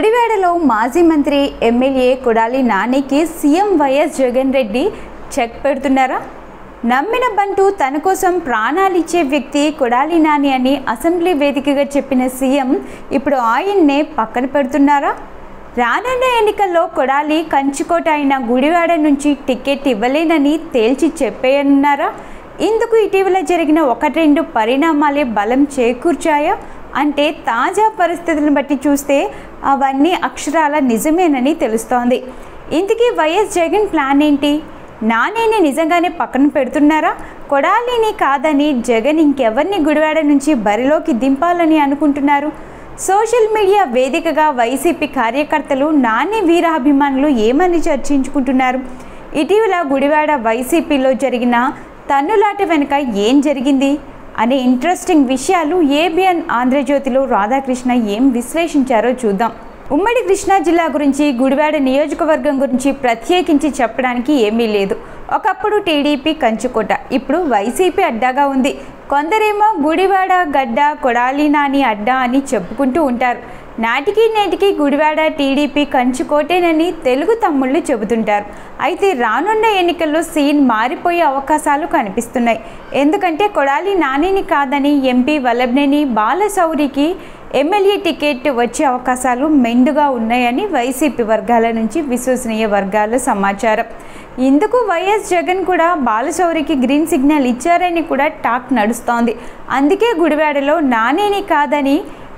గుడివాడలో మాజీ మంత్రి ఎమ్మెల్యే కొడాలి నానికి CM Y S Jagan Reddy check పెడుతున్నారా నమ్మిన బంటూ తన కోసం ప్రాణాలిచ్చే వ్యక్తి కొడాలి నాని అని అసెంబ్లీ వేదికగా చెప్పిన సీఎం ఇప్పుడు ఆయన్నే పక్కన పెడుతున్నారా రానున్న ఎన్నికల్లో కొడాలి కంచుకోట అయిన గుడివాడ నుంచి టికెట్ ఇవ్వలేనని తేల్చి చెప్పేయనున్నారా ఇందుకు ఇటీవల జరిగిన ఒకటి రెండు పరిణామాలే బలం చేకూర్చాయా అంటే తాజా పరిస్థితులను బట్టి చూస్తే అవన్నీ అక్షరాల నిజమేనని తెలుస్తోంది ఇంతకీ వైఎస్ జగన్ ప్లాన్ ఏంటి నానేని నిజంగానే పక్కన పెడుతున్నారా కొడాలిని కాదని జగన్ ఇంకెవరిని గుడివాడ నుంచి బరిలోకి దింపాలని అనుకుంటున్నారు సోషల్ మీడియా వేదికగా వైసీపీ కార్యకర్తలు నాని వీరాభిమానులు ఏమని చర్చించుకుంటున్నారు ఇటీవల గుడివాడ వైసీపీలో జరిగిన తన్నులాట వెనుక ఏం జరిగింది అనే ఇంట్రెస్టింగ్ విషయాలు ఏబిఎన్ ఆంధ్రజ్యోతిలో రాధాకృష్ణ ఏం విశ్లేషించారో చూద్దాం ఉమ్మడి కృష్ణా జిల్లా గురించి గుడివాడ నియోజకవర్గం గురించి ప్రత్యేకించి చెప్పడానికి ఏమీ లేదు ఒకప్పుడు టీడీపీ కంచుకోట ఇప్పుడు వైసీపీ అడ్డాగా ఉంది కొందరేమో గుడివాడ గడ్డ కొడాలి నాని అడ్డా అని చెప్పుకుంటూ ఉంటారు నాటికి నేటికి గుడివాడ టీడీపీ కంచుకోటేనని తెలుగు తమ్ముళ్ళు చెబుతుంటారు అయితే రానున్న ఎన్నికల్లో సీన్ మారిపోయే అవకాశాలు కనిపిస్తున్నాయి ఎందుకంటే కొడాలి నానిని కాదని ఎంపీ వల్లభనేని బాలశౌరికి ఎమ్మెల్యే టికెట్ వచ్చే అవకాశాలు మెండుగా ఉన్నాయని వైసీపీ వర్గాల నుంచి విశ్వసనీయ వర్గాల సమాచారం ఇందుకు వైఎస్ జగన్ కూడా బాలశౌరికి గ్రీన్ సిగ్నల్ ఇచ్చారని కూడా టాక్ నడుస్తోంది అందుకే గుడివాడలో నానేని కాదని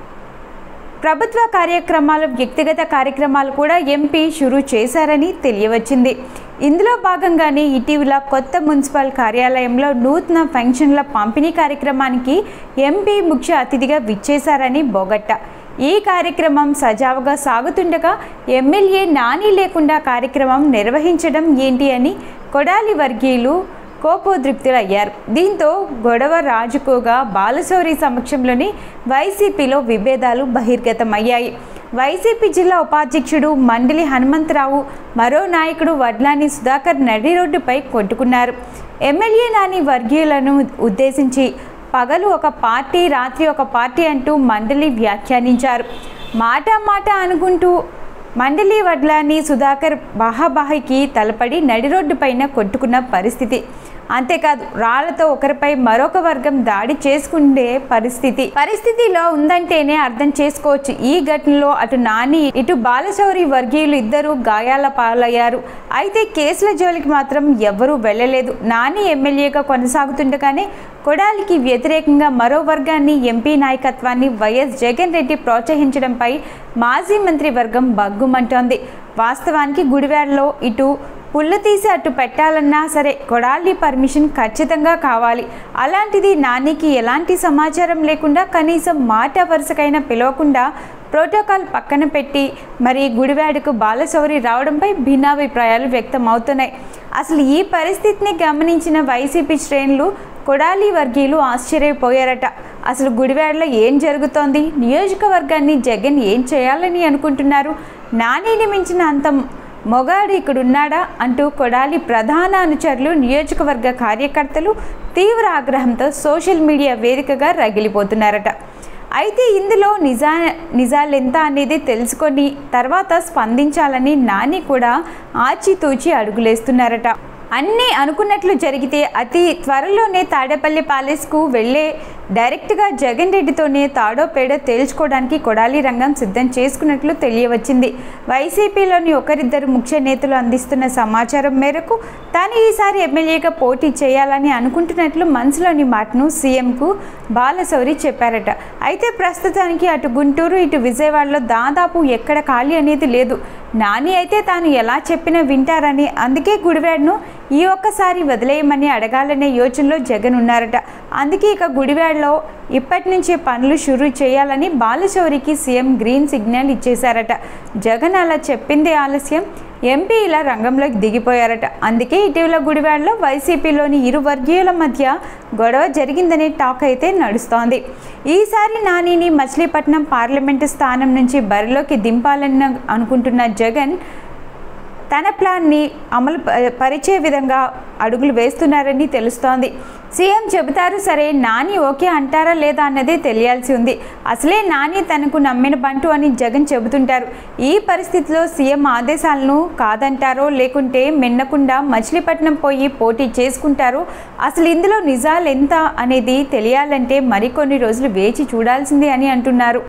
ప్రభుత్వ కార్యక్రమాలు వ్యక్తిగత కార్యక్రమాలు కూడా ఎంపీ షురూ చేశారని తెలియవచ్చింది ఇందులో భాగంగానే ఇటీవల కొత్త మున్సిపల్ కార్యాలయంలో నూతన పెన్షన్ల పంపిణీ కార్యక్రమానికి ఎంపీ ముఖ్య అతిథిగా విచ్చేశారని బోగట్ట ఈ కార్యక్రమం సజావుగా సాగుతుండగా ఎమ్మెల్యే నాని లేకుండా కార్యక్రమం నిర్వహించడం ఏంటి అని కొడాలి వర్గీయులు కోపోద్రిక్తులయ్యారు దీంతో గొడవ రాజుకోగా బాలశౌరి సమక్షంలోని వైసీపీలో విభేదాలు బహిర్గతమయ్యాయి వైసీపీ జిల్లా ఉపాధ్యక్షుడు మండలి హనుమంతరావు మరో నాయకుడు వడ్లాని సుధాకర్ నడి రోడ్డుపై కొట్టుకున్నారు ఎమ్మెల్యే నాని వర్గీయులను ఉద్దేశించి పగలు ఒక పార్టీ రాత్రి ఒక పార్టీ అంటూ మండలి వ్యాఖ్యానించారు మాట మాట అనుకుంటూ మండలి వడ్లాని సుధాకర్ బాహాబాహికి తలపడి నడి రోడ్డు పైన కొట్టుకున్న పరిస్థితి అంతేకాదు రాళ్లతో ఒకరిపై మరొక వర్గం దాడి చేసుకుండే పరిస్థితి పరిస్థితిలో ఉందంటేనే అర్థం చేసుకోవచ్చు ఈ ఘటనలో అటు నాని ఇటు బాలశౌరి వర్గీయులు ఇద్దరు గాయాల పాలయ్యారు అయితే కేసుల జోలికి మాత్రం ఎవరూ వెళ్ళలేదు నాని ఎమ్మెల్యేగా కొనసాగుతుండగానే కొడాలికి వ్యతిరేకంగా మరో వర్గాన్ని ఎంపీ నాయకత్వాన్ని వైఎస్ జగన్ రెడ్డి ప్రోత్సహించడంపై మాజీ మంత్రి వర్గం బగ్గుమంటోంది వాస్తవానికి గుడివాడలో ఇటు పుల్లు తీసి అటు పెట్టాలన్నా సరే కొడాలి పర్మిషన్ ఖచ్చితంగా కావాలి అలాంటిది నానికి ఎలాంటి సమాచారం లేకుండా కనీసం మాట వరుసకైనా పిలవకుండా ప్రోటోకాల్ పక్కన పెట్టి మరి గుడివాడకు బాలశౌరి రావడంపై భిన్నాభిప్రాయాలు వ్యక్తమవుతున్నాయి అసలు ఈ పరిస్థితిని గమనించిన వైసీపీ శ్రేణులు కొడాలి వర్గీయులు ఆశ్చర్యపోయారట అసలు గుడివాడలో ఏం జరుగుతోంది నియోజకవర్గాన్ని జగన్ ఏం చేయాలని అనుకుంటున్నారు నానిని మించిన అంత మొగాడు ఇక్కడున్నాడా అంటూ కొడాలి ప్రధాన అనుచరులు నియోజకవర్గ కార్యకర్తలు తీవ్ర ఆగ్రహంతో సోషల్ మీడియా వేదికగా రగిలిపోతున్నారట అయితే ఇందులో నిజా నిజాలెంత అనేది తెలుసుకొని తర్వాత స్పందించాలని నాని కూడా ఆచితూచి అడుగులేస్తున్నారట అన్నీ అనుకున్నట్లు జరిగితే అతి త్వరలోనే తాడేపల్లి ప్యాలెస్కు వెళ్ళే డైరెక్ట్గా జగన్ రెడ్డితోనే తాడో పేడో తేల్చుకోవడానికి కొడాలి రంగం సిద్ధం చేసుకున్నట్లు తెలియవచ్చింది వైసీపీలోని ఒకరిద్దరు ముఖ్య నేతలు అందిస్తున్న సమాచారం మేరకు తాను ఈసారి ఎమ్మెల్యేగా పోటీ చేయాలని అనుకుంటున్నట్లు మనసులోని మాటను సీఎంకు బాలశౌరి చెప్పారట అయితే ప్రస్తుతానికి అటు గుంటూరు ఇటు విజయవాడలో దాదాపు ఎక్కడ ఖాళీ అనేది లేదు నాని అయితే తాను ఎలా చెప్పినా వింటారని అందుకే గుడివాడను ఈ ఒక్కసారి వదిలేయమని అడగాలనే యోచనలో జగన్ ఉన్నారట అందుకే ఇక గుడివాడలో ఇప్పటి నుంచే పనులు షురూ చేయాలని బాలశౌరికి సీఎం గ్రీన్ సిగ్నల్ ఇచ్చేశారట జగన్ అలా చెప్పిందే ఆలస్యం ఎంపీ ఇలా రంగంలోకి దిగిపోయారట అందుకే ఇటీవల గుడివాడలో వైసీపీలోని ఇరు వర్గీయుల మధ్య గొడవ జరిగిందనే టాక్ అయితే నడుస్తోంది ఈసారి నానిని మచిలీపట్నం పార్లమెంటు స్థానం నుంచి బరిలోకి దింపాలని అనుకుంటున్న జగన్ తన ప్లాన్ని అమలు ప- పరిచే విధంగా అడుగులు వేస్తున్నారని తెలుస్తోంది సీఎం చెబుతారు సరే నాని ఓకే అంటారా లేదా అన్నదే తెలియాల్సి ఉంది అసలే నాని తనకు నమ్మిన బంటు అని జగన్ చెబుతుంటారు ఈ పరిస్థితిలో సీఎం ఆదేశాలను కాదంటారో లేకుంటే మిన్నకుండా మచిలీపట్నం పోయి పోటీ చేసుకుంటారో అసలు ఇందులో నిజాలు ఎంత అనేది తెలియాలంటే మరికొన్ని రోజులు వేచి చూడాల్సిందే అని అంటున్నారు